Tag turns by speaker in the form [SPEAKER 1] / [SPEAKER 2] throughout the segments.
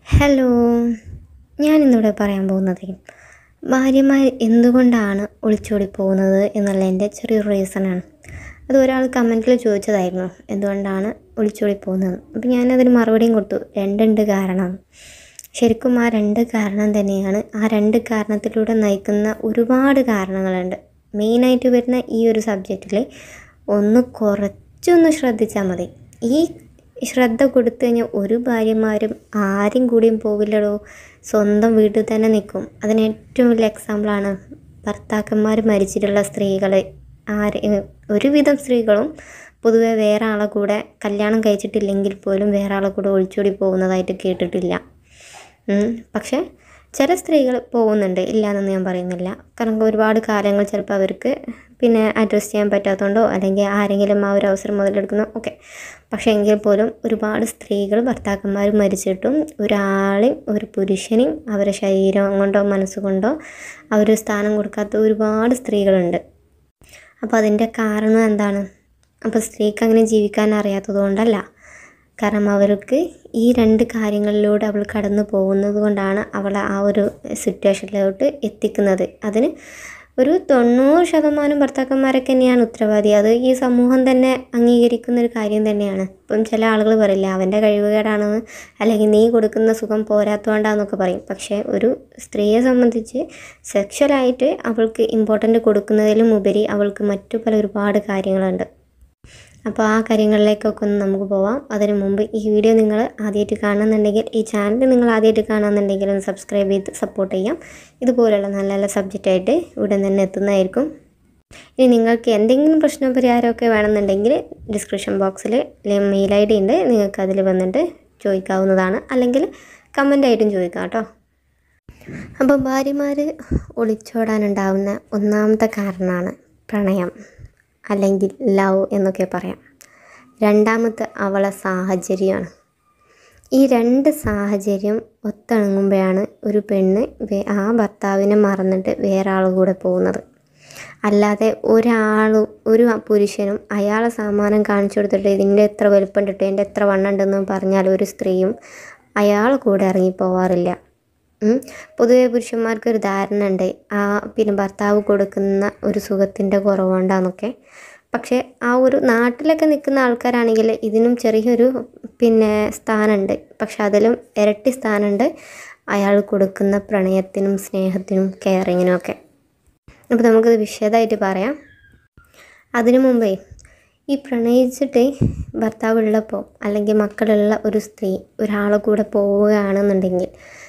[SPEAKER 1] Hello ഞാനിന്നിവിടെ പറയാൻ പോകുന്നത് ഭാര്യമാർ എന്തുകൊണ്ടാണ് ഒളിച്ചോടി പോകുന്നത് എന്നുള്ളതിൻ്റെ ചെറിയൊരു റീസണാണ് അത് ഒരാൾ കമൻറ്റിൽ ചോദിച്ചതായിരുന്നു എന്തുകൊണ്ടാണ് ഒളിച്ചോടി പോകുന്നത് അപ്പോൾ ഞാനതിന് മറുപടിയും കൊടുത്തു രണ്ടുണ്ട് കാരണം ശരിക്കും ആ രണ്ട് കാരണം തന്നെയാണ് ആ രണ്ട് കാരണത്തിലൂടെ നയിക്കുന്ന ഒരുപാട് കാരണങ്ങളുണ്ട് മെയിനായിട്ട് വരുന്ന ഈ ഒരു സബ്ജക്റ്റിൽ ഒന്ന് കുറച്ചൊന്ന് ശ്രദ്ധിച്ചാൽ മതി ഈ ശ്രദ്ധ കൊടുത്തു കഴിഞ്ഞാൽ ഒരു ഭാര്യമാരും ആരും കൂടിയും പോവില്ലടോ സ്വന്തം വീട്ടിൽ തന്നെ നിൽക്കും അതിന് ഏറ്റവും വലിയ എക്സാമ്പിളാണ് ഭർത്താക്കന്മാർ മരിച്ചിട്ടുള്ള സ്ത്രീകൾ ആര് ഒരുവിധം സ്ത്രീകളും പൊതുവെ വേറെ ആളെ കൂടെ കല്യാണം കഴിച്ചിട്ടില്ലെങ്കിൽ പോലും വേറെ ആളെ കൂടെ ഒളിച്ചോടി പോകുന്നതായിട്ട് കേട്ടിട്ടില്ല ഉം. പക്ഷേ ചില സ്ത്രീകൾ പോകുന്നുണ്ട് ഇല്ലയെന്നൊന്നും ഞാൻ പറയുന്നില്ല കാരണം ഒരുപാട് കാലങ്ങൾ ചിലപ്പോൾ അവർക്ക് പിന്നെ അഡ്രസ്സ് ചെയ്യാൻ പറ്റാത്തതുകൊണ്ടോ അല്ലെങ്കിൽ ആരെങ്കിലും ആ ഒരു അവസരം മുതലെടുക്കുന്നോ ഓക്കെ പക്ഷേ എങ്കിൽ പോലും ഒരുപാട് സ്ത്രീകൾ ഭർത്താക്കന്മാർ മരിച്ചിട്ടും ഒരാളെയും ഒരു പുരുഷനെയും അവരുടെ ശരീരം കൊണ്ടോ മനസ്സുകൊണ്ടോ അവർ സ്ഥാനം കൊടുക്കാത്ത ഒരുപാട് സ്ത്രീകളുണ്ട് അപ്പോൾ അതിൻ്റെ കാരണം എന്താണ് അപ്പോൾ സ്ത്രീക്ക് അങ്ങനെ ജീവിക്കാൻ അറിയാത്തത് കൊണ്ടല്ല കാരണം അവർക്ക് ഈ രണ്ട് കാര്യങ്ങളിലൂടെ അവൾ കടന്നു പോകുന്നത് കൊണ്ടാണ് അവളെ ആ ഒരു സിറ്റുവേഷനിലോട്ട് എത്തിക്കുന്നത് അതിന് ഒരു തൊണ്ണൂറ് ശതമാനം ഭർത്താക്കന്മാരൊക്കെ തന്നെയാണ് ഉത്തരവാദി അത് ഈ സമൂഹം തന്നെ അംഗീകരിക്കുന്ന ഒരു കാര്യം തന്നെയാണ് ഇപ്പം ചില ആളുകൾ പറയില്ല അവൻ്റെ കഴിവുകേടാണെന്ന് അല്ലെങ്കിൽ നീ കൊടുക്കുന്ന സുഖം പോരാത്തതുകൊണ്ടാണെന്നൊക്കെ പറയും പക്ഷേ ഒരു സ്ത്രീയെ സംബന്ധിച്ച് സെക്ഷലായിട്ട് അവൾക്ക് ഇമ്പോർട്ടൻ്റ് കൊടുക്കുന്നതിലും ഉപരി അവൾക്ക് മറ്റു പല ഒരുപാട് കാര്യങ്ങളുണ്ട് അപ്പോൾ ആ കാര്യങ്ങളിലേക്കൊക്കെ ഒന്ന് നമുക്ക് പോവാം അതിന് മുമ്പ് ഈ വീഡിയോ നിങ്ങൾ ആദ്യമായിട്ട് കാണുന്നുണ്ടെങ്കിൽ ഈ ചാനൽ നിങ്ങൾ ആദ്യമായിട്ട് കാണുന്നുണ്ടെങ്കിൽ ഒന്ന് സബ്സ്ക്രൈബ് ചെയ്ത് സപ്പോർട്ട് ചെയ്യാം ഇതുപോലുള്ള നല്ല നല്ല സബ്ജക്റ്റായിട്ട് ഇവിടെ തന്നെ എത്തുന്നതായിരിക്കും ഇനി നിങ്ങൾക്ക് എന്തെങ്കിലും പ്രശ്നം പരിഹാരമൊക്കെ വേണമെന്നുണ്ടെങ്കിൽ ഡിസ്ക്രിപ്ഷൻ ബോക്സിൽ മെയിൽ ഐ ഡി ഉണ്ട് നിങ്ങൾക്ക് അതിൽ വന്നിട്ട് ചോദിക്കാവുന്നതാണ് അല്ലെങ്കിൽ കമൻ്റായിട്ടും ചോദിക്കാം കേട്ടോ അപ്പോൾ ഭാര്യമാർ ഒളിച്ചോടാനുണ്ടാവുന്ന ഒന്നാമത്തെ കാരണമാണ് പ്രണയം അല്ലെങ്കിൽ ലവ് എന്നൊക്കെ പറയാം രണ്ടാമത്തെ അവളെ സാഹചര്യമാണ് ഈ രണ്ട് സാഹചര്യം ഒത്തിണങ്ങുമ്പോഴാണ് ഒരു പെണ്ണ് വേ- ആ ഭർത്താവിനെ മറന്നിട്ട് വേറെ ആൾ കൂടെ പോകുന്നത് അല്ലാതെ ഒരാളും ഒരു പുരുഷനും അയാളെ സാമാനം കാണിച്ചു കൊടുത്തിട്ട് ഇതിൻ്റെ എത്ര വലുപ്പം ഇട്ടിട്ട് എൻ്റെ എത്ര വണ്ണം ഉണ്ടെന്ന് പറഞ്ഞാൽ ഒരു സ്ത്രീയും അയാൾ കൂടെ ഇറങ്ങി പോവാറില്ല ഉം. പൊതുവെ പുരുഷന്മാർക്ക് ഒരു ധാരണ ഉണ്ട് ആ പിന്നെ ഭർത്താവ് കൊടുക്കുന്ന ഒരു സുഖത്തിൻ്റെ കുറവുണ്ടാന്നൊക്കെ പക്ഷേ ആ ഒരു നാട്ടിലൊക്കെ നിൽക്കുന്ന ആൾക്കാരാണെങ്കിൽ ഇതിനും ചെറിയൊരു പിന്നെ സ്ഥാനമുണ്ട് പക്ഷെ അതിലും ഇരട്ടി സ്ഥാനമുണ്ട് അയാൾ കൊടുക്കുന്ന പ്രണയത്തിനും സ്നേഹത്തിനും കെയറിങ്ങിനും ഒക്കെ അപ്പോൾ നമുക്കത് വിശദമായിട്ട് പറയാം അതിനു മുമ്പേ ഈ പ്രണയിച്ചിട്ട് ഭർത്താവ് ഉള്ളപ്പോൾ അല്ലെങ്കിൽ മക്കളുള്ള ഒരു സ്ത്രീ ഒരാളെ കൂടെ പോവുകയാണെന്നുണ്ടെങ്കിൽ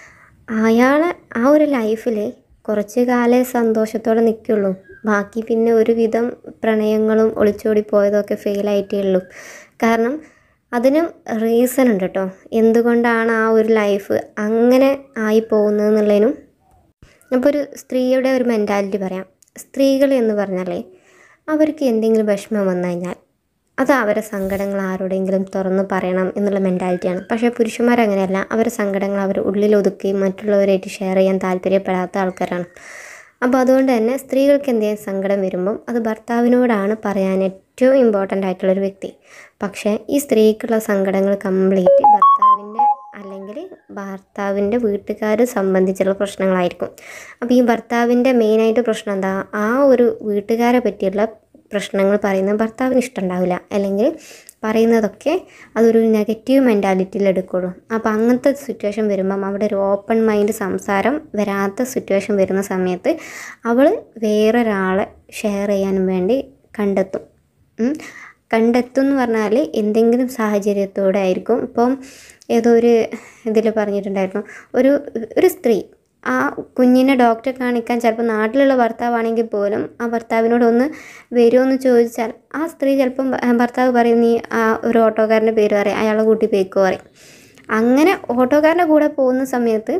[SPEAKER 1] അയാളെ ആ ഒരു ലൈഫിൽ കുറച്ച് കാലേ സന്തോഷത്തോടെ നിൽക്കുള്ളൂ ബാക്കി പിന്നെ ഒരുവിധം പ്രണയങ്ങളും ഒളിച്ചോടി പോയതൊക്കെ ഫെയിലായിട്ടേ ഉള്ളൂ കാരണം അതിനും റീസൺ ഉണ്ട് കേട്ടോ എന്തുകൊണ്ടാണ് ആ ഒരു ലൈഫ് അങ്ങനെ ആയി പോകുന്നത് എന്നുള്ളതിനും അപ്പോൾ ഒരു സ്ത്രീയുടെ ഒരു മെൻറ്റാലിറ്റി പറയാം സ്ത്രീകൾ എന്ന് പറഞ്ഞാലേ അവർക്ക് എന്തെങ്കിലും വിഷമം വന്നു കഴിഞ്ഞാൽ അത് അവരെ സങ്കടങ്ങൾ ആരോടെങ്കിലും തുറന്ന് പറയണം എന്നുള്ള മെൻറ്റാലിറ്റിയാണ് പക്ഷേ പുരുഷന്മാർ അങ്ങനെയല്ല അവരുടെ സങ്കടങ്ങൾ അവർ ഉള്ളിൽ ഒതുക്കി മറ്റുള്ളവരായിട്ട് ഷെയർ ചെയ്യാൻ താല്പര്യപ്പെടാത്ത ആൾക്കാരാണ് അപ്പോൾ അതുകൊണ്ട് തന്നെ സ്ത്രീകൾക്ക് എന്തെങ്കിലും സങ്കടം വരുമ്പം അത് ഭർത്താവിനോടാണ് പറയാൻ ഏറ്റവും ഇമ്പോർട്ടൻ്റ് ആയിട്ടുള്ളൊരു വ്യക്തി പക്ഷേ ഈ സ്ത്രീക്കുള്ള സങ്കടങ്ങൾ കംപ്ലീറ്റ് ഭർത്താവിൻ്റെ അല്ലെങ്കിൽ ഭർത്താവിൻ്റെ വീട്ടുകാർ സംബന്ധിച്ചുള്ള പ്രശ്നങ്ങളായിരിക്കും അപ്പോൾ ഈ ഭർത്താവിൻ്റെ മെയിനായിട്ട് പ്രശ്നം എന്താ ആ ഒരു വീട്ടുകാരെ പറ്റിയുള്ള പ്രശ്നങ്ങൾ പറയുന്നത് ഭർത്താവിന് ഇഷ്ടമുണ്ടാവില്ല അല്ലെങ്കിൽ പറയുന്നതൊക്കെ അതൊരു നെഗറ്റീവ് മെൻറ്റാലിറ്റിയിൽ എടുക്കുള്ളൂ അപ്പോൾ അങ്ങനത്തെ സിറ്റുവേഷൻ വരുമ്പം അവിടെ ഒരു ഓപ്പൺ മൈൻഡ് സംസാരം വരാത്ത സിറ്റുവേഷൻ വരുന്ന സമയത്ത് അവൾ വേറൊരാളെ ഷെയർ ചെയ്യാനും വേണ്ടി കണ്ടെത്തും ഉം. കണ്ടെത്തും എന്ന് പറഞ്ഞാൽ എന്തെങ്കിലും സാഹചര്യത്തോടെ ആയിരിക്കും ഇപ്പം ഏതോ ഒരു ഇതിൽ പറഞ്ഞിട്ടുണ്ടായിരുന്നു ഒരു ഒരു സ്ത്രീ ആ കുഞ്ഞിനെ ഡോക്ടറെ കാണിക്കാൻ ചിലപ്പോൾ നാട്ടിലുള്ള ഭർത്താവാണെങ്കിൽ പോലും ആ ഭർത്താവിനോട് ഒന്ന് വരുമോ എന്ന് ചോദിച്ചാൽ ആ സ്ത്രീ ചിലപ്പം ഭ- ഭർത്താവ് പറയും നീ ആ ഒരു ഓട്ടോക്കാരൻ്റെ പേര് പറയും അയാളെ കൂട്ടി പോയിക്കോ പറയും അങ്ങനെ ഓട്ടോക്കാരൻ്റെ കൂടെ പോകുന്ന സമയത്ത്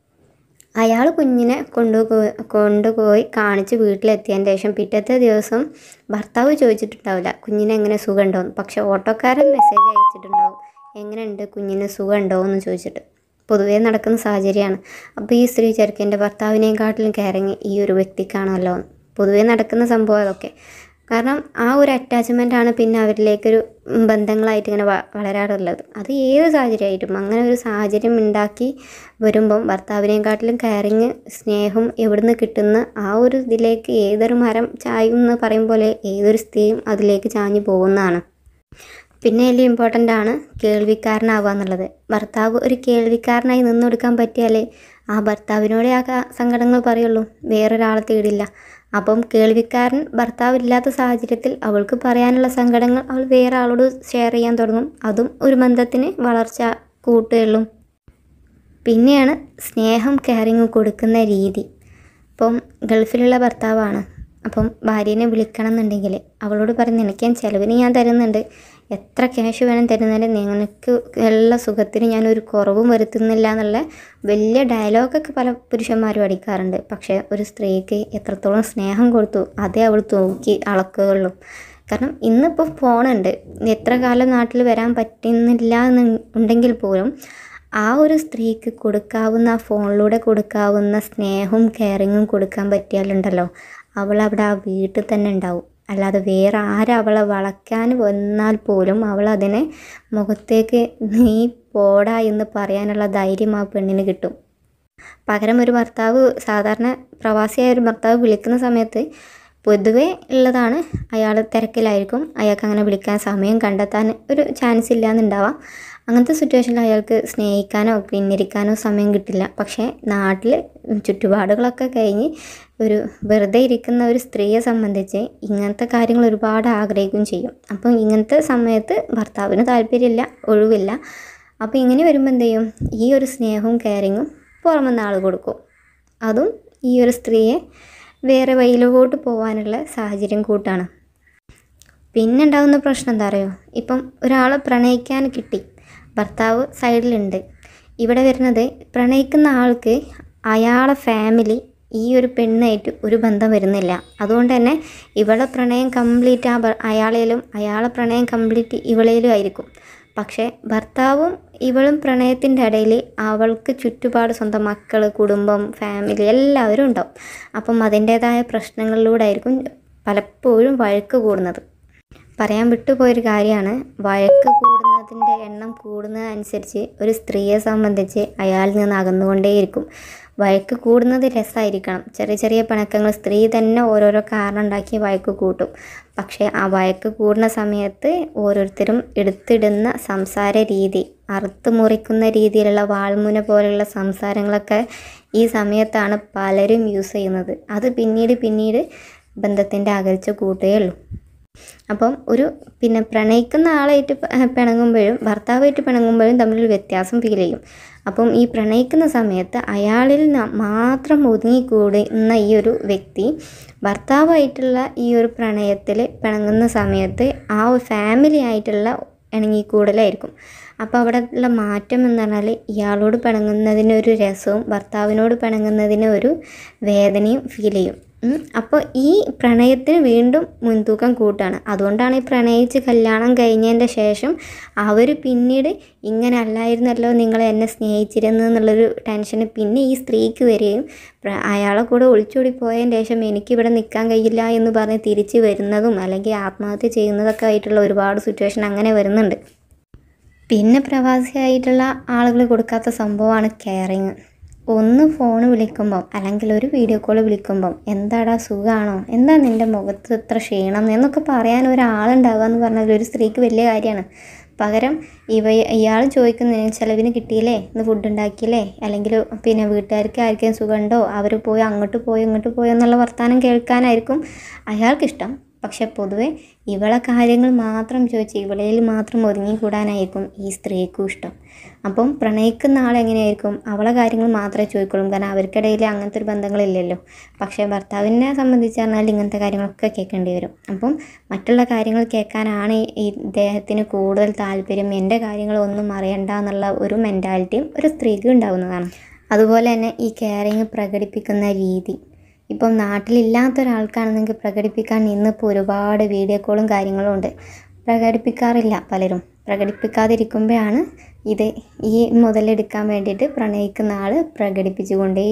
[SPEAKER 1] അയാൾ കുഞ്ഞിനെ കൊണ്ടുപോയി കൊണ്ടുപോയി കാണിച്ച് വീട്ടിലെത്തിയതിന് ശേഷം പിറ്റത്തെ ദിവസം ഭർത്താവ് ചോദിച്ചിട്ടുണ്ടാവില്ല കുഞ്ഞിന് എങ്ങനെ സുഖമുണ്ടോയെന്ന് പക്ഷെ ഓട്ടോക്കാരൻ മെസ്സേജ് അയച്ചിട്ടുണ്ടാവും എങ്ങനെയുണ്ട് കുഞ്ഞിന് സുഖമുണ്ടോ എന്ന് ചോദിച്ചിട്ട് പൊതുവേ നടക്കുന്ന സാഹചര്യമാണ് അപ്പോൾ ഈ സ്ത്രീ ചെറുക്കൻ്റെ ഭർത്താവിനെക്കാട്ടിലും കയറങ്ങി ഈ ഒരു വ്യക്തിക്കാണല്ലോ എന്ന്. പൊതുവേ നടക്കുന്ന സംഭവം അതൊക്കെ കാരണം ആ ഒരു അറ്റാച്ച്മെൻ്റാണ് പിന്നെ അവരിലേക്കൊരു ബന്ധങ്ങളായിട്ട് ഇങ്ങനെ വ വളരാറുള്ളത് അത് ഏത് സാഹചര്യമായിട്ടും അങ്ങനെ ഒരു സാഹചര്യം ഉണ്ടാക്കി വരുമ്പം ഭർത്താവിനെക്കാട്ടിലും കെയറിങ് സ്നേഹം എവിടുന്ന് കിട്ടുന്ന ആ ഒരു ഇതിലേക്ക് ഏതൊരു മരം ചായും എന്ന് പറയും പോലെ ഏതൊരു സ്ത്രീയും അതിലേക്ക് ചാഞ്ഞു പോകുന്നതാണ് പിന്നെ വലിയ ഇമ്പോർട്ടൻ്റ് ആണ് കേൾവിക്കാരനാവുക എന്നുള്ളത് ഭർത്താവ് ഒരു കേൾവിക്കാരനായി നിന്ന് കൊടുക്കാൻ പറ്റിയാലേ ആ ഭർത്താവിനോടെ ആ ക- സങ്കടങ്ങൾ പറയുള്ളൂ വേറൊരാളെ തേടില്ല അപ്പം കേൾവിക്കാരൻ ഭർത്താവ് ഇല്ലാത്ത സാഹചര്യത്തിൽ അവൾക്ക് പറയാനുള്ള സങ്കടങ്ങൾ അവൾ വേറെ ആളോട് ഷെയർ ചെയ്യാൻ തുടങ്ങും അതും ഒരു ബന്ധത്തിന് വളർച്ച കൂട്ടുകയുള്ളൂ പിന്നെയാണ് സ്നേഹം കെയറിങ് കൊടുക്കുന്ന രീതി ഇപ്പം ഗൾഫിലുള്ള ഭർത്താവാണ് അപ്പം ഭാര്യനെ വിളിക്കണം എന്നുണ്ടെങ്കിൽ അവളോട് പറഞ്ഞ് എനിക്ക് ഞാൻ ചിലവിന് ഞാൻ തരുന്നുണ്ട് എത്ര ക്യാഷ് വേണം തരുന്നതിന് നിനക്ക് എല്ലാ സുഖത്തിന് ഞാനൊരു കുറവും വരുത്തുന്നില്ല എന്നുള്ള വലിയ ഡയലോഗൊക്കെ പല പുരുഷന്മാരും അടിക്കാറുണ്ട് പക്ഷേ ഒരു സ്ത്രീക്ക് എത്രത്തോളം സ്നേഹം കൊടുത്തു അതേ അവൾ തൂക്കി അളക്കുകയുള്ളൂ കാരണം ഇന്നിപ്പോൾ ഫോണുണ്ട് എത്ര കാലം നാട്ടിൽ വരാൻ പറ്റുന്നില്ല എന്ന് ഉണ്ടെങ്കിൽ പോലും ആ ഒരു സ്ത്രീക്ക് കൊടുക്കാവുന്ന ആ ഫോണിലൂടെ കൊടുക്കാവുന്ന സ്നേഹവും കെയറിങ്ങും കൊടുക്കാൻ പറ്റിയാലുണ്ടല്ലോ അവൾ അവിടെ ആ വീട്ടിൽ തന്നെ ഉണ്ടാവും അല്ലാതെ വേറെ ആരും അവളെ വളയ്ക്കാൻ വന്നാൽ പോലും അവൾ അതിനെ മുഖത്തേക്ക് നീ പോടാ എന്ന് പറയാനുള്ള ധൈര്യം ആ പെണ്ണിന് കിട്ടും പകരം ഒരു ഭർത്താവ് സാധാരണ പ്രവാസിയായ ഒരു ഭർത്താവ് വിളിക്കുന്ന സമയത്ത് പൊതുവേ ഉള്ളതാണ് അയാൾ തിരക്കിലായിരിക്കും അയാൾക്ക് അങ്ങനെ വിളിക്കാൻ സമയം കണ്ടെത്താൻ ഒരു ചാൻസ് ഇല്ലാന്നുണ്ടാവാം അങ്ങനത്തെ സിറ്റുവേഷനിൽ അയാൾക്ക് സ്നേഹിക്കാനോ പിന്നിരിക്കാനോ സമയം കിട്ടില്ല പക്ഷേ നാട്ടിൽ ചുറ്റുപാടുകളൊക്കെ കഴിഞ്ഞ് ഒരു വെറുതെ ഇരിക്കുന്ന ഒരു സ്ത്രീയെ സംബന്ധിച്ച് ഇങ്ങനത്തെ കാര്യങ്ങൾ ഒരുപാട് ആഗ്രഹിക്കുകയും ചെയ്യും അപ്പം ഇങ്ങനത്തെ സമയത്ത് ഭർത്താവിന് താല്പര്യമില്ല ഒഴിവില്ല അപ്പോൾ ഇങ്ങനെ വരുമ്പോൾ എന്ത് ചെയ്യും ഈ ഒരു സ്നേഹവും കെയറിങ്ങും പുറമെന്ന് ആൾ കൊടുക്കും അതും ഈ ഒരു സ്ത്രീയെ വേറെ വഴിയിലോട്ട് പോകാനുള്ള സാഹചര്യം കൂട്ടാണ് പിന്നെ ഉണ്ടാകുന്ന പ്രശ്നം എന്താ അറിയോ ഇപ്പം ഒരാളെ പ്രണയിക്കാൻ കിട്ടി ഭർത്താവ് സൈഡിലുണ്ട് ഇവിടെ വരുന്നത് പ്രണയിക്കുന്ന ആൾക്ക് അയാളെ ഫാമിലി ഈ ഒരു പെണ്ണായിട്ട് ഒരു ബന്ധം വരുന്നില്ല അതുകൊണ്ട് തന്നെ ഇവളെ പ്രണയം കംപ്ലീറ്റ് ആ ഭ- അയാളേലും അയാളെ പ്രണയം കംപ്ലീറ്റ് ഇവളേലും ആയിരിക്കും പക്ഷേ ഭർത്താവും ഇവളും പ്രണയത്തിൻ്റെ ഇടയിൽ അവൾക്ക് ചുറ്റുപാട് സ്വന്തം മക്കൾ കുടുംബം ഫാമിലി എല്ലാവരും ഉണ്ടാവും അപ്പം അതിൻ്റേതായ പ്രശ്നങ്ങളിലൂടെ ആയിരിക്കും പലപ്പോഴും വഴക്ക് കൂടുന്നത് പറയാൻ വിട്ടുപോയൊരു കാര്യമാണ് വഴക്ക് കൂടുന്നതിൻ്റെ എണ്ണം കൂടുന്നതനുസരിച്ച് ഒരു സ്ത്രീയെ സംബന്ധിച്ച് അയാളിൽ നിന്ന് അകന്നുകൊണ്ടേയിരിക്കും വഴക്ക് കൂടുന്നത് രസമായിരിക്കണം ചെറിയ ചെറിയ പിണക്കങ്ങൾ സ്ത്രീ തന്നെ ഓരോരോ കാരണം ഉണ്ടാക്കി വഴക്ക് കൂട്ടും പക്ഷേ ആ വഴക്ക് കൂടുന്ന സമയത്ത് ഓരോരുത്തരും എടുത്തിടുന്ന സംസാര രീതി അറുത്ത് മുറിക്കുന്ന രീതിയിലുള്ള വാൾമുന പോലെയുള്ള സംസാരങ്ങളൊക്കെ ഈ സമയത്താണ് പലരും യൂസ് ചെയ്യുന്നത് അത് പിന്നീട് പിന്നീട് ബന്ധത്തിൻ്റെ അകൽച്ച കൂട്ടുകയുള്ളൂ അപ്പം ഒരു പിന്നെ പ്രണയിക്കുന്ന ആളായിട്ട് പ- പിണങ്ങുമ്പോഴും ഭർത്താവായിട്ട് പിണങ്ങുമ്പോഴും തമ്മിലൊരു വ്യത്യാസം ഫീൽ ചെയ്യും അപ്പം ഈ പ്രണയിക്കുന്ന സമയത്ത് അയാളിൽ ന- മാത്രം ഒതുങ്ങിക്കൂടുന്ന ഈ ഒരു വ്യക്തി ഭർത്താവായിട്ടുള്ള ഈ ഒരു പ്രണയത്തിൽ പിണങ്ങുന്ന സമയത്ത് ആ ഒരു ഫാമിലി ആയിട്ടുള്ള ഇണങ്ങിക്കൂടലായിരിക്കും അപ്പോൾ അവിടെ ഉള്ള മാറ്റം എന്ന് പറഞ്ഞാൽ ഇയാളോട് പിണങ്ങുന്നതിന് ഒരു രസവും ഭർത്താവിനോട് പിണങ്ങുന്നതിന് ഒരു വേദനയും ഫീൽ ചെയ്യും ഉം. അപ്പോൾ ഈ പ്രണയത്തിന് വീണ്ടും മുൻതൂക്കം കൂട്ടാണ് അതുകൊണ്ടാണ് ഈ പ്രണയിച്ച് കല്യാണം കഴിഞ്ഞതിൻ്റെ ശേഷം അവർ പിന്നീട് ഇങ്ങനെ അല്ലായിരുന്നല്ലോ നിങ്ങൾ എന്നെ സ്നേഹിച്ചിരുന്നു എന്നുള്ളൊരു ടെൻഷന് പിന്നെ ഈ സ്ത്രീക്ക് വരികയും പ്ര- അയാളെ കൂടെ ഒളിച്ചോടി പോയതിന് ശേഷം എനിക്കിവിടെ നിൽക്കാൻ കഴിയില്ല എന്ന് പറഞ്ഞ് തിരിച്ച് വരുന്നതും അല്ലെങ്കിൽ ആത്മഹത്യ ചെയ്യുന്നതൊക്കെ ആയിട്ടുള്ള ഒരുപാട് സിറ്റുവേഷൻ അങ്ങനെ വരുന്നുണ്ട് പിന്നെ പ്രവാസിയായിട്ടുള്ള ആളുകൾ കൊടുക്കാത്ത സംഭവമാണ് കെയറിങ് ഒന്ന് ഫോൺ വിളിക്കുമ്പം അല്ലെങ്കിൽ ഒരു വീഡിയോ കോൾ വിളിക്കുമ്പം എന്താടാ സുഖമാണോ എന്താ നിൻ്റെ മുഖത്ത് ഇത്ര ക്ഷീണം എന്നൊക്കെ പറയാൻ ഒരാളുണ്ടാവുക എന്ന് പറഞ്ഞാൽ ഒരു സ്ത്രീക്ക് വലിയ കാര്യമാണ് പകരം ഇവ ഇയാൾ ചോദിക്കുന്നതിന് ചിലവിന് കിട്ടിയില്ലേ ഇന്ന് ഫുഡ് ഉണ്ടാക്കിയില്ലേ അല്ലെങ്കിൽ പിന്നെ വീട്ടുകാർക്ക് ആർക്കെങ്കിലും സുഖമുണ്ടോ അവർ പോയി അങ്ങോട്ട് പോയി ഇങ്ങോട്ട് പോയി എന്നുള്ള വർത്തമാനം കേൾക്കാനായിരിക്കും അയാൾക്കിഷ്ടം പക്ഷെ പൊതുവെ ഇവളെ കാര്യങ്ങൾ മാത്രം ചോദിച്ച് ഇവളയിൽ മാത്രം ഒതുങ്ങിക്കൂടാനായിരിക്കും ഈ സ്ത്രീക്കും ഇഷ്ടം അപ്പം പ്രണയിക്കുന്ന ആളെങ്ങനെയായിരിക്കും അവളെ കാര്യങ്ങൾ മാത്രമേ ചോദിക്കുള്ളൂ കാരണം അവർക്കിടയിൽ അങ്ങനത്തെ ഒരു ബന്ധങ്ങളില്ലല്ലോ പക്ഷേ ഭർത്താവിനെ സംബന്ധിച്ച് പറഞ്ഞാൽ ഇങ്ങനത്തെ കാര്യങ്ങളൊക്കെ കേൾക്കേണ്ടി വരും അപ്പം മറ്റുള്ള കാര്യങ്ങൾ കേൾക്കാനാണ് ഈ ഇദ്ദേഹത്തിന് കൂടുതൽ താല്പര്യം എൻ്റെ കാര്യങ്ങളൊന്നും അറിയണ്ട എന്നുള്ള ഒരു മെൻറ്റാലിറ്റിയും ഒരു സ്ത്രീക്ക് ഉണ്ടാകുന്നതാണ് അതുപോലെ തന്നെ ഈ കെയറിങ് പ്രകടിപ്പിക്കുന്ന രീതി ഇപ്പം നാട്ടിലില്ലാത്ത ഒരാൾക്കാണെന്നെങ്കിൽ പ്രകടിപ്പിക്കാൻ ഇന്നിപ്പോൾ ഒരുപാട് വീഡിയോ കോളും കാര്യങ്ങളും ഉണ്ട് പ്രകടിപ്പിക്കാറില്ല പലരും പ്രകടിപ്പിക്കാതിരിക്കുമ്പോഴാണ് ഇത് ഈ മുതലെടുക്കാൻ വേണ്ടിയിട്ട് പ്രണയിക്കുന്ന ആൾ പ്രകടിപ്പിച്ചു കൊണ്ടേയിരിക്കും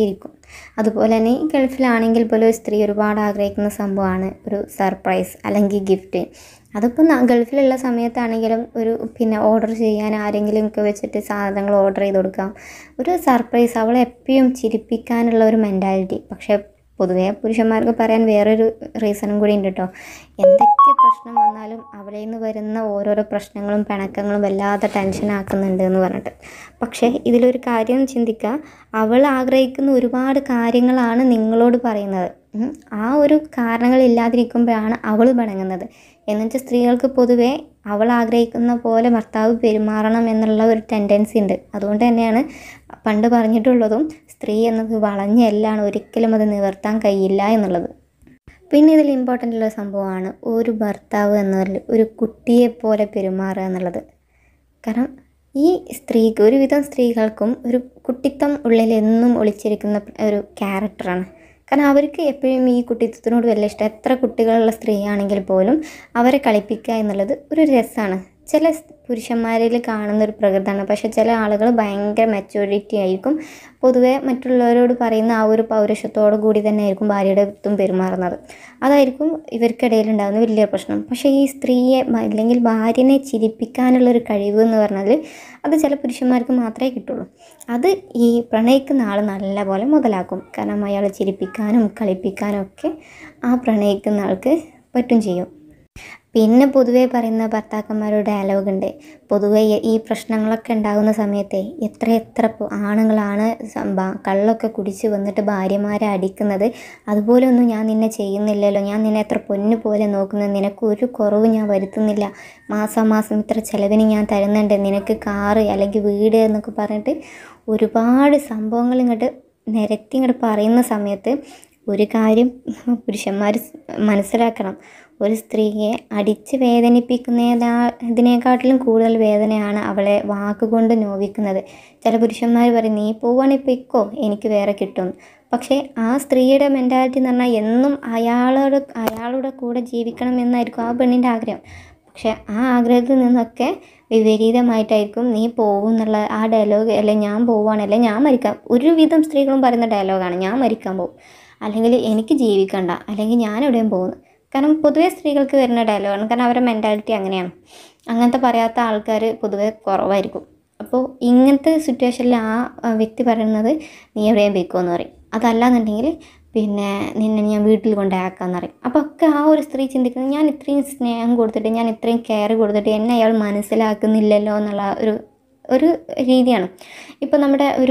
[SPEAKER 1] അതുപോലെ തന്നെ ഈ ഗൾഫിലാണെങ്കിൽ പോലും ഒരു സ്ത്രീ ഒരുപാട് ആഗ്രഹിക്കുന്ന സംഭവമാണ് ഒരു സർപ്രൈസ് അല്ലെങ്കിൽ ഗിഫ്റ്റ് അതിപ്പോൾ ന- ഗൾഫിലുള്ള സമയത്താണെങ്കിലും ഒരു പിന്നെ ഓർഡർ ചെയ്യാൻ ആരെങ്കിലും ഒക്കെ വെച്ചിട്ട് സാധനങ്ങൾ ഓർഡർ ചെയ്ത് കൊടുക്കാം ഒരു സർപ്രൈസ് അവളെ എപ്പോഴും ചിരിപ്പിക്കാനുള്ള ഒരു മെൻറ്റാലിറ്റി പക്ഷേ പൊതുവേ പുരുഷന്മാർക്ക് പറയാൻ വേറൊരു റീസണും കൂടി ഉണ്ട് കേട്ടോ എന്തൊക്കെ പ്രശ്നം വന്നാലും അവളിൽ നിന്ന് വരുന്ന ഓരോരോ പ്രശ്നങ്ങളും പിണക്കങ്ങളും വല്ലാതെ ടെൻഷൻ ആക്കുന്നുണ്ട് എന്ന് പറഞ്ഞിട്ട് പക്ഷേ ഇതിലൊരു കാര്യം ചിന്തിക്കുക അവൾ ആഗ്രഹിക്കുന്ന ഒരുപാട് കാര്യങ്ങളാണ് നിങ്ങളോട് പറയുന്നത് ഉം. ആ ഒരു കാരണങ്ങളില്ലാതിരിക്കുമ്പോഴാണ് അവൾ പിണങ്ങുന്നത് എന്നുവെച്ചാൽ സ്ത്രീകൾക്ക് പൊതുവേ അവൾ ആഗ്രഹിക്കുന്ന പോലെ ഭർത്താവ് പെരുമാറണം എന്നുള്ള ഒരു ടെൻഡൻസി ഉണ്ട് അതുകൊണ്ട് തന്നെയാണ് പണ്ട് പറഞ്ഞിട്ടുള്ളതും സ്ത്രീ എന്നത് വളഞ്ഞ എല്ലാണ് ഒരിക്കലും അത് നിവർത്താൻ കഴിയില്ല എന്നുള്ളത് പിന്നെ ഇതിൽ ഇമ്പോർട്ടൻ്റ് ഉള്ള സംഭവമാണ് ഒരു ഭർത്താവ് എന്നതിൽ ഒരു കുട്ടിയെ പോലെ പെരുമാറുക എന്നുള്ളത് കാരണം ഈ സ്ത്രീക്ക് ഒരുവിധം സ്ത്രീകൾക്കും ഒരു കുട്ടിത്തം ഉള്ളിൽ എന്നും ഒളിച്ചിരിക്കുന്ന ഒരു ക്യാരക്ടറാണ് കാരണം അവർക്ക് എപ്പോഴും ഈ കുട്ടിത്തത്തിനോട് വലിയ ഇഷ്ടം എത്ര കുട്ടികളുള്ള സ്ത്രീയാണെങ്കിൽ പോലും അവരെ കളിപ്പിക്കുക എന്നുള്ളത് ഒരു രസമാണ് ചില സ് പുരുഷന്മാരിൽ കാണുന്ന ഒരു പ്രകൃതമാണ് പക്ഷേ ചില ആളുകൾ ഭയങ്കര മെച്ചൂരിറ്റി ആയിരിക്കും പൊതുവേ മറ്റുള്ളവരോട് പറയുന്ന ആ ഒരു പൗരുഷത്തോടു കൂടി തന്നെ ആയിരിക്കും ഭാര്യയുടെ അടുത്തും പെരുമാറുന്നത് അതായിരിക്കും ഇവർക്കിടയിൽ ഉണ്ടാകുന്ന വലിയ പ്രശ്നം പക്ഷേ ഈ സ്ത്രീയെ ഭ- അല്ലെങ്കിൽ ഭാര്യനെ ചിരിപ്പിക്കാനുള്ളൊരു കഴിവ് എന്ന് പറഞ്ഞാൽ അത് ചില പുരുഷന്മാർക്ക് മാത്രമേ കിട്ടുള്ളൂ അത് ഈ പ്രണയിക്കുന്ന ആൾ നല്ലപോലെ മുതലാക്കും കാരണം അയാളെ ചിരിപ്പിക്കാനും കളിപ്പിക്കാനും ഒക്കെ ആ പ്രണയിക്കുന്ന ആൾക്ക് പറ്റും ചെയ്യും പിന്നെ പൊതുവേ പറയുന്ന ഭർത്താക്കന്മാരുടെ ഡയലോഗ് ഉണ്ട് പൊതുവേ ഈ- ഈ പ്രശ്നങ്ങളൊക്കെ ഉണ്ടാകുന്ന സമയത്തെ എത്ര എത്ര പ- ആണുങ്ങളാണ് സം- ബ- കള്ളൊക്കെ കുടിച്ച് വന്നിട്ട് ഭാര്യമാരെ അടിക്കുന്നത് അതുപോലെ ഒന്നും ഞാൻ നിന്നെ ചെയ്യുന്നില്ലല്ലോ ഞാൻ നിന്നെ എത്ര പൊന്നു പോലെ നോക്കുന്നത് നിനക്ക് ഒരു കുറവ് ഞാൻ വരുത്തുന്നില്ല മാസം മാസം ഇത്ര ചിലവിന് ഞാൻ തരുന്നുണ്ട് നിനക്ക് കാറ് അല്ലെങ്കിൽ വീട് എന്നൊക്കെ പറഞ്ഞിട്ട് ഒരുപാട് സംഭവങ്ങൾ ഇങ്ങോട്ട് നിരത്തി ഇങ്ങോട്ട് പറയുന്ന സമയത്ത് ഒരു കാര്യം പുരുഷന്മാർ മനസ്സിലാക്കണം ഒരു സ്ത്രീയെ അടിച്ച് വേദനിപ്പിക്കുന്നതാ ഇതിനേക്കാട്ടിലും കൂടുതൽ വേദനയാണ് അവളെ വാക്കുകൊണ്ട് നോവിക്കുന്നത് ചില പുരുഷന്മാർ പറയും നീ പോവാണെങ്കിൽ പൊയ്ക്കോ എനിക്ക് വേറെ കിട്ടും പക്ഷേ ആ സ്ത്രീയുടെ മെൻറ്റാലിറ്റി എന്ന് പറഞ്ഞാൽ എന്നും അയാളോട് അയാളുടെ കൂടെ ജീവിക്കണം എന്നായിരിക്കും ആ പെണ്ണിൻ്റെ ആഗ്രഹം പക്ഷെ ആ ആഗ്രഹത്തിൽ നിന്നൊക്കെ വിപരീതമായിട്ടായിരിക്കും നീ പോകും എന്നുള്ള ആ ഡയലോഗ് അല്ലെ ഞാൻ പോവാണ് അല്ലെ ഞാൻ മരിക്കാം ഒരുവിധം സ്ത്രീകളും പറയുന്ന ഡയലോഗാണ് ഞാൻ മരിക്കാൻ പോകും അല്ലെങ്കിൽ എനിക്ക് ജീവിക്കണ്ട അല്ലെങ്കിൽ ഞാൻ എവിടെയും പോകുന്നു കാരണം പൊതുവേ സ്ത്രീകൾക്ക് വരുന്ന ഡയലോഗാണ് കാരണം അവരുടെ മെൻറ്റാലിറ്റി അങ്ങനെയാണ് അങ്ങനത്തെ പറയാത്ത ആൾക്കാർ പൊതുവേ കുറവായിരിക്കും അപ്പോൾ ഇങ്ങനത്തെ സിറ്റുവേഷനിൽ ആ ആ വ്യക്തി പറയുന്നത് നീ എവിടെയും പോയിക്കോന്ന് പറയും അതല്ലാന്നുണ്ടെങ്കിൽ പിന്നെ നിന്നെ ഞാൻ വീട്ടിൽ കൊണ്ടാക്കാന്ന് പറയും അപ്പോൾ ഒക്കെ ആ ഒരു സ്ത്രീ ചിന്തിക്കുന്നത് ഞാൻ ഇത്രയും സ്നേഹം കൊടുത്തിട്ട് ഞാൻ ഇത്രയും കെയർ കൊടുത്തിട്ട് എന്നെ അയാൾ മനസ്സിലാക്കുന്നില്ലല്ലോ എന്നുള്ള ഒരു ഒരു രീതിയാണ് ഇപ്പോൾ നമ്മുടെ ഒരു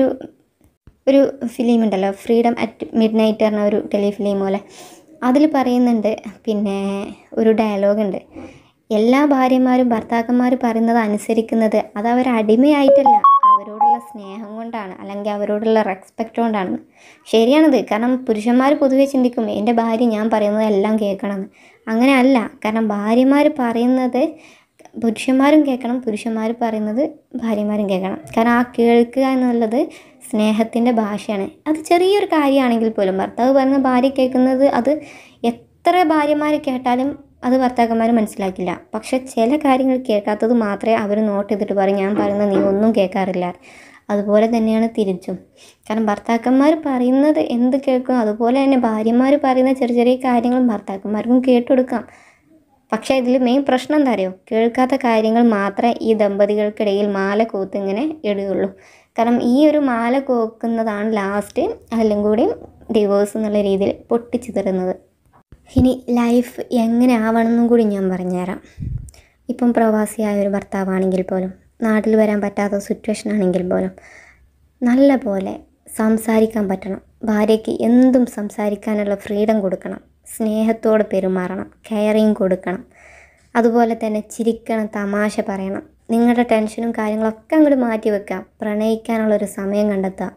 [SPEAKER 1] ഒരു ഫിലിം ഉണ്ടല്ലോ ഫ്രീഡം അറ്റ് മിഡ് നൈറ്റ് പറഞ്ഞ ഒരു ടെലിഫിലിം പോലെ അതിൽ പറയുന്നുണ്ട് പിന്നെ ഒരു ഡയലോഗ് ഉണ്ട് എല്ലാ ഭാര്യമാരും ഭർത്താക്കന്മാർ പറയുന്നത് അനുസരിക്കുന്നത് അത് അവർ അടിമയായിട്ടല്ല അവരോടുള്ള സ്നേഹം കൊണ്ടാണ് അല്ലെങ്കിൽ അവരോടുള്ള റെസ്പെക്റ്റ് കൊണ്ടാണ് ശരിയാണത് കാരണം പുരുഷന്മാർ പൊതുവെ ചിന്തിക്കും എൻ്റെ ഭാര്യ ഞാൻ പറയുന്നത് എല്ലാം കേൾക്കണമെന്ന് അങ്ങനെ അല്ല കാരണം ഭാര്യമാർ പറയുന്നത് പുരുഷന്മാരും കേൾക്കണം പുരുഷന്മാർ പറയുന്നത് ഭാര്യമാരും കേൾക്കണം കാരണം ആ കേൾക്കുക എന്നുള്ളത് സ്നേഹത്തിൻ്റെ ഭാഷയാണ് അത് ചെറിയൊരു കാര്യമാണെങ്കിൽ പോലും ഭർത്താവ് പറയുന്ന ഭാര്യ കേൾക്കുന്നത് അത് എത്ര ഭാര്യമാർ കേട്ടാലും അത് ഭർത്താക്കന്മാർ മനസ്സിലാക്കില്ല പക്ഷെ ചില കാര്യങ്ങൾ കേൾക്കാത്തത് മാത്രമേ അവർ നോട്ട് ചെയ്തിട്ട് പറയും ഞാൻ പറയുന്നത് നീ ഒന്നും കേൾക്കാറില്ല അതുപോലെ തന്നെയാണ് തിരിച്ചും കാരണം ഭർത്താക്കന്മാർ പറയുന്നത് എന്ത് കേൾക്കും അതുപോലെ തന്നെ ഭാര്യമാർ പറയുന്ന ചെറിയ ചെറിയ കാര്യങ്ങളും ഭർത്താക്കന്മാർക്കും കേട്ടുകൊടുക്കാം പക്ഷേ ഇതിൽ മെയിൻ പ്രശ്നം എന്താ അറിയോ കേൾക്കാത്ത കാര്യങ്ങൾ മാത്രമേ ഈ ദമ്പതികൾക്കിടയിൽ മാല കോത്തിങ്ങനെ ഇടുകയുള്ളൂ കാരണം ഈ ഒരു മാല കോക്കുന്നതാണ് ലാസ്റ്റ് അതിലും കൂടി ഡിവോഴ്സ് എന്നുള്ള രീതിയിൽ പൊട്ടിച്ചിതറുന്നത് ഇനി ലൈഫ് എങ്ങനെ ആവണമെന്നും കൂടി ഞാൻ പറഞ്ഞുതരാം ഇപ്പം പ്രവാസിയായ ഒരു ഭർത്താവാണെങ്കിൽ പോലും നാട്ടിൽ വരാൻ പറ്റാത്ത സിറ്റുവേഷൻ ആണെങ്കിൽ പോലും നല്ല പോലെ സംസാരിക്കാൻ പറ്റണം ഭാര്യയ്ക്ക് എന്തും സംസാരിക്കാനുള്ള ഫ്രീഡം കൊടുക്കണം സ്നേഹത്തോടെ പെരുമാറണം കെയറിങ് കൊടുക്കണം അതുപോലെ തന്നെ ചിരിക്കണം തമാശ പറയണം നിങ്ങളുടെ ടെൻഷനും കാര്യങ്ങളൊക്കെ അങ്ങോട്ട് മാറ്റി വെക്കുക പ്രണയിക്കാനുള്ളൊരു സമയം കണ്ടെത്തുക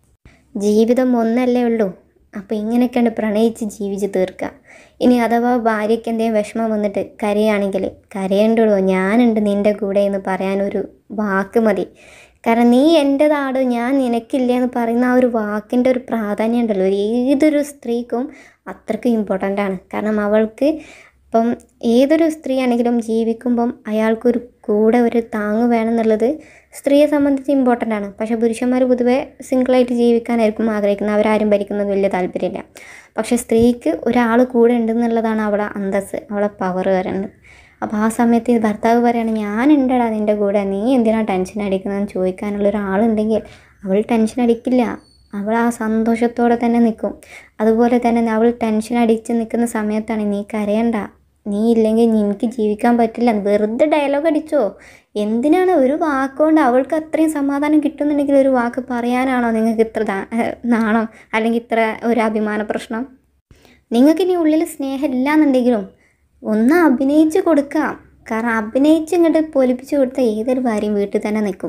[SPEAKER 1] ജീവിതം ഒന്നല്ലേ ഉള്ളൂ അപ്പോൾ ഇങ്ങനെയൊക്കെയാണ് പ്രണയിച്ച് ജീവിച്ച് തീർക്കുക ഇനി അഥവാ ഭാര്യയ്ക്ക് എന്തെങ്കിലും വിഷമം വന്നിട്ട് കരയാണെങ്കിൽ കരയേണ്ടുള്ളൂ ഞാനുണ്ട് നിൻ്റെ കൂടെ എന്ന് പറയാനൊരു വാക്ക് മതി കാരണം നീ എൻ്റെതാട് ഞാൻ നിനക്കില്ല എന്ന് പറയുന്ന ആ ഒരു വാക്കിൻ്റെ ഒരു പ്രാധാന്യം ഉണ്ടല്ലോ ഒരു ഏതൊരു സ്ത്രീക്കും അത്രയ്ക്ക് ഇമ്പോർട്ടൻ്റ് ആണ് കാരണം അവൾക്ക് അപ്പം ഏതൊരു സ്ത്രീ ആണെങ്കിലും ജീവിക്കുമ്പം അയാൾക്കൊരു കൂടെ ഒരു താങ്ങ് വേണമെന്നുള്ളത് സ്ത്രീയെ സംബന്ധിച്ച് ഇമ്പോർട്ടൻ്റ് ആണ് പക്ഷേ പുരുഷന്മാർ പൊതുവെ സിംഗിളായിട്ട് ജീവിക്കാനായിരിക്കും ആഗ്രഹിക്കുന്നത് അവരാരും ഭരിക്കുന്നത് വലിയ താല്പര്യമില്ല പക്ഷേ സ്ത്രീക്ക് ഒരാൾ കൂടെ ഉണ്ടെന്നുള്ളതാണ് അവളെ അന്തസ്സ് അവളെ പവർ വരുന്നത് അപ്പോൾ ആ സമയത്ത് ഈ ഭർത്താവ് പറയാണ് ഞാൻ ഉണ്ടടാ നിൻ്റെ കൂടെ നീ എന്തിനാ ടെൻഷൻ അടിക്കുന്നതെന്ന് ചോദിക്കാനുള്ള ഒരാളുണ്ടെങ്കിൽ അവൾ ടെൻഷൻ അടിക്കില്ല അവൾ ആ സന്തോഷത്തോടെ തന്നെ നിൽക്കും അതുപോലെ തന്നെ അവൾ ടെൻഷൻ അടിച്ച് നിൽക്കുന്ന സമയത്താണ് നീ കരയണ്ട നീ ഇല്ലെങ്കിൽ നിനക്ക് ജീവിക്കാൻ പറ്റില്ല വെറുതെ ഡയലോഗ് അടിച്ചോ എന്തിനാണ് ഒരു വാക്കുകൊണ്ട് അവൾക്ക് അത്രയും സമാധാനം കിട്ടുന്നുണ്ടെങ്കിൽ ഒരു വാക്ക് പറയാനാണോ നിങ്ങൾക്ക് ഇത്ര ദാ- ഏഹ് നാണം അല്ലെങ്കിൽ ഇത്ര ഒരു അഭിമാന പ്രശ്നം നിങ്ങൾക്ക് ഇനി ഉള്ളിൽ സ്നേഹം ഇല്ലാന്നുണ്ടെങ്കിലും ഒന്ന് അഭിനയിച്ച് കൊടുക്കാം കാരണം അഭിനയിച്ച് ഇങ്ങോട്ട് പൊലിപ്പിച്ച് കൊടുത്താൽ ഏതൊരു ഭാര്യയും വീട്ടിൽ തന്നെ നിൽക്കും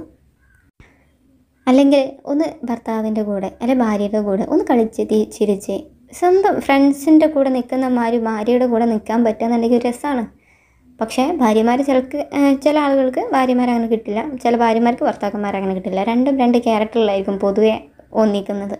[SPEAKER 1] അല്ലെങ്കിൽ ഒന്ന് ഭർത്താവിൻ്റെ കൂടെ അല്ലെങ്കിൽ ഭാര്യയുടെ കൂടെ ഒന്ന് കളിച്ച് തി- ചിരിച്ച് സ്വന്തം ഫ്രണ്ട്സിൻ്റെ കൂടെ നിൽക്കുന്ന മാതിരി ഭാര്യയുടെ കൂടെ നിൽക്കാൻ പറ്റുകയെന്നുണ്ടെങ്കിൽ ഒരു രസമാണ് പക്ഷേ ഭാര്യമാർ ചിലക്ക് ഏഹ് ചില ആളുകൾക്ക് ഭാര്യമാർ അങ്ങനെ കിട്ടില്ല ചില ഭാര്യമാർക്ക് ഭർത്താക്കന്മാർ അങ്ങനെ കിട്ടില്ല രണ്ടും രണ്ട് ക്യാരക്ടറിലായിരിക്കും പൊതുവെ ഒന്നിക്കുന്നത്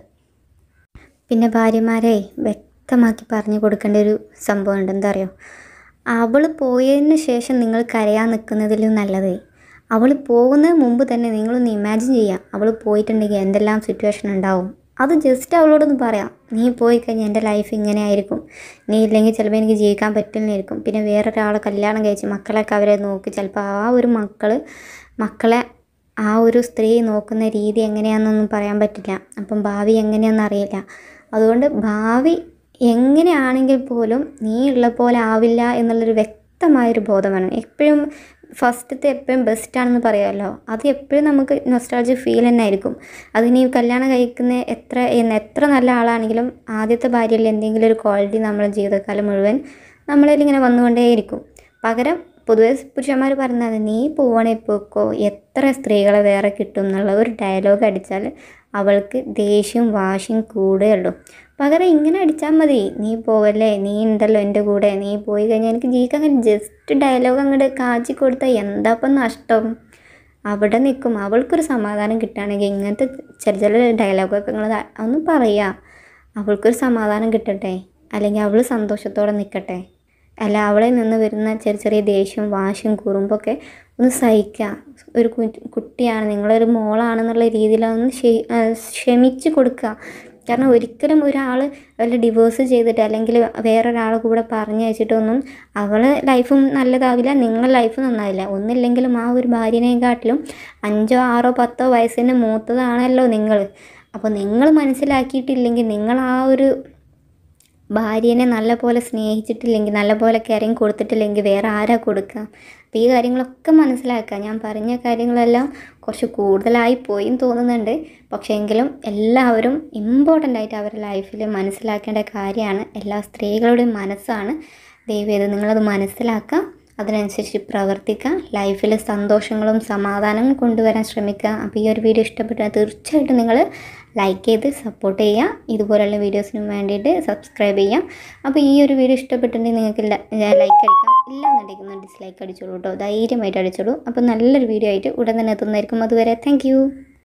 [SPEAKER 1] പിന്നെ ഭാര്യമാരെ വ്യക്തമാക്കി പറഞ്ഞു കൊടുക്കേണ്ട ഒരു സംഭവമുണ്ട് എന്താ അറിയോ അവൾ പോയതിന് ശേഷം നിങ്ങൾ കരയാൻ നിൽക്കുന്നതിലും നല്ലത് അവൾ പോകുന്നതിന് മുമ്പ് തന്നെ നിങ്ങളൊന്ന് ഇമാജിൻ ചെയ്യുക അവൾ പോയിട്ടുണ്ടെങ്കിൽ എന്തെല്ലാം സിറ്റുവേഷൻ ഉണ്ടാവും അത് ജസ്റ്റ് അവളോടൊന്ന് പറയാം നീ പോയി കഴിഞ്ഞാൽ എൻ്റെ ലൈഫ് ഇങ്ങനെ ആയിരിക്കും നീ ഇല്ലെങ്കിൽ ചിലപ്പോൾ എനിക്ക് ജീവിക്കാൻ പറ്റില്ലായിരിക്കും പിന്നെ വേറൊരാളെ കല്യാണം കഴിച്ച് മക്കളെയൊക്കെ അവരെ നോക്കി ചിലപ്പോൾ ആ ഒരു മക്കൾ മക്കളെ ആ ഒരു സ്ത്രീ നോക്കുന്ന രീതി എങ്ങനെയാണെന്നൊന്നും പറയാൻ പറ്റില്ല അപ്പം ഭാവി എങ്ങനെയാണെന്ന് അറിയില്ല അതുകൊണ്ട് ഭാവി എങ്ങനെയാണെങ്കിൽ പോലും നീ ഉള്ള പോലെ ആവില്ല എന്നുള്ളൊരു വ്യക്തമായൊരു ബോധം വേണം എപ്പോഴും ഫസ്റ്റത്തെ എപ്പോഴും ബെസ്റ്റാണെന്ന് പറയുമല്ലോ അത് എപ്പോഴും നമുക്ക് നൊസ്റ്റാൾജി ഫീൽ തന്നെ ആയിരിക്കും അതിനി കല്യാണം കഴിക്കുന്ന എത്ര എന്ന് എത്ര നല്ല ആളാണെങ്കിലും ആദ്യത്തെ ഭാര്യയിൽ എന്തെങ്കിലും ഒരു ക്വാളിറ്റി നമ്മുടെ ജീവിതകാലം മുഴുവൻ നമ്മളിൽ ഇങ്ങനെ വന്നുകൊണ്ടേയിരിക്കും പകരം പൊതുവെ പുരുഷന്മാർ പറയുന്നത് നീ പോവാണേ പോക്കോ എത്ര സ്ത്രീകളെ വേറെ കിട്ടും എന്നുള്ള ഒരു ഡയലോഗ് അടിച്ചാൽ അവൾക്ക് ദേഷ്യവും വാശിയും കൂടുകയുള്ളൂ പകരം ഇങ്ങനെ അടിച്ചാൽ മതി നീ പോവല്ലേ നീ ഉണ്ടല്ലോ എൻ്റെ കൂടെ നീ പോയി കഴിഞ്ഞാൽ എനിക്ക് ജീവിക്കാൻ കഴിയും ജസ്റ്റ് ഡയലോഗ് അങ്ങോട്ട് കാച്ചി കൊടുത്താൽ എന്താ ഇപ്പം നഷ്ടം അവിടെ നിൽക്കും അവൾക്കൊരു സമാധാനം കിട്ടുകയാണെങ്കിൽ ഇങ്ങനത്തെ ചില ചില ഡയലോഗൊക്കെ നിങ്ങൾ ഒന്ന് പറയുക അവൾക്കൊരു സമാധാനം കിട്ടട്ടെ അല്ലെങ്കിൽ അവൾ സന്തോഷത്തോടെ നിൽക്കട്ടെ അല്ല അവളിൽ നിന്ന് വരുന്ന ചെറിയ ചെറിയ ദേഷ്യവും വാശിയും കുറുമ്പൊക്കെ ഒന്ന് സഹിക്കുക ഒരു കു- കുട്ടിയാണ് നിങ്ങളൊരു മോളാണെന്നുള്ള രീതിയിൽ ഒന്ന് ക്ഷെ- ആ, ക്ഷമിച്ച് കൊടുക്കുക കാരണം ഒരിക്കലും ഒരാൾ വല്ല ഡിവോഴ്സ് ചെയ്തിട്ട് അല്ലെങ്കിൽ വേറൊരാളെ കൂടെ പറഞ്ഞു വെച്ചിട്ടൊന്നും അവളെ ലൈഫും നല്ലതാവില്ല നിങ്ങളുടെ ലൈഫ് നന്നാവില്ല ഒന്നില്ലെങ്കിലും ആ ഒരു ഭാര്യനെക്കാട്ടിലും അഞ്ചോ ആറോ പത്തോ വയസ്സിന് മൂത്തതാണല്ലോ നിങ്ങൾ അപ്പോൾ നിങ്ങൾ മനസ്സിലാക്കിയിട്ടില്ലെങ്കിൽ നിങ്ങൾ ആ ഒരു ഭാര്യനെ നല്ലപോലെ സ്നേഹിച്ചിട്ടില്ലെങ്കിൽ നല്ലപോലെ കെയറിങ് കൊടുത്തിട്ടില്ലെങ്കിൽ വേറെ ആരാ കൊടുക്കുക അപ്പോൾ ഈ കാര്യങ്ങളൊക്കെ മനസ്സിലാക്കുക ഞാൻ പറഞ്ഞ കാര്യങ്ങളെല്ലാം കുറച്ച് കൂടുതലായി പോയും തോന്നുന്നുണ്ട് പക്ഷേ എങ്കിലും എല്ലാവരും ഇമ്പോർട്ടൻ്റ് ആയിട്ട് അവരുടെ ലൈഫിൽ മനസ്സിലാക്കേണ്ട കാര്യമാണ് എല്ലാ സ്ത്രീകളുടെയും മനസ്സാണ് ദയവേത് നിങ്ങളത് മനസ്സിലാക്കുക അതിനനുസരിച്ച് പ്രവർത്തിക്കുക ലൈഫിൽ സന്തോഷങ്ങളും സമാധാനവും കൊണ്ടുവരാൻ ശ്രമിക്കുക അപ്പോൾ ഈ ഒരു വീഡിയോ ഇഷ്ടപ്പെട്ടാൽ തീർച്ചയായിട്ടും നിങ്ങൾ ലൈക്ക് ചെയ്ത് സപ്പോർട്ട് ചെയ്യുക ഇതുപോലുള്ള വീഡിയോസിനും വേണ്ടിയിട്ട് സബ്സ്ക്രൈബ് ചെയ്യാം അപ്പോൾ ഈ ഒരു വീഡിയോ ഇഷ്ടപ്പെട്ടിട്ടുണ്ടെങ്കിൽ നിങ്ങൾക്ക് ലൈക്ക് അടിക്കാം ഇല്ലാന്നുണ്ടെങ്കിൽ ഡിസ്ലൈക്ക് അടിച്ചോളൂ കേട്ടോ ധൈര്യമായിട്ട് അടിച്ചോളൂ അപ്പോൾ നല്ലൊരു വീഡിയോ ആയിട്ട് ഉടൻ തന്നെ എത്തുന്നതായിരിക്കും അതുവരെ താങ്ക്